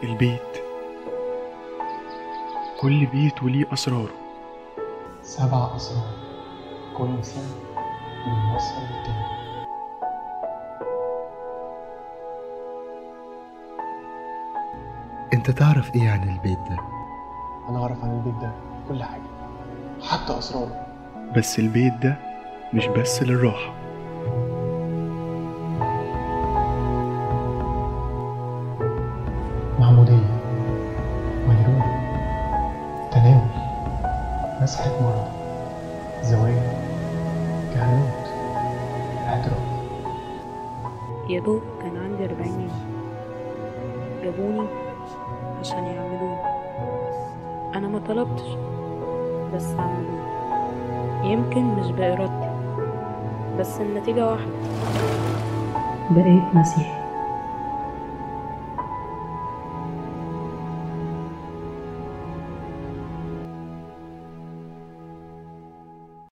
البيت كل بيت وليه أسراره سبع أسرار كل سنة بنوصل للتاني انت تعرف ايه عن البيت ده أنا أعرف عن البيت ده كل حاجة حتى أسراره بس البيت ده مش بس للراحة معمودية ميلود تناول مسحة مرض زواج كهنوت اعتراف يا دوب كان عندي أربعين يوم جابوني عشان يعملوني أنا ما طلبتش بس عملوني يمكن مش بإرادتي بس النتيجة واحدة بقيت مسيحي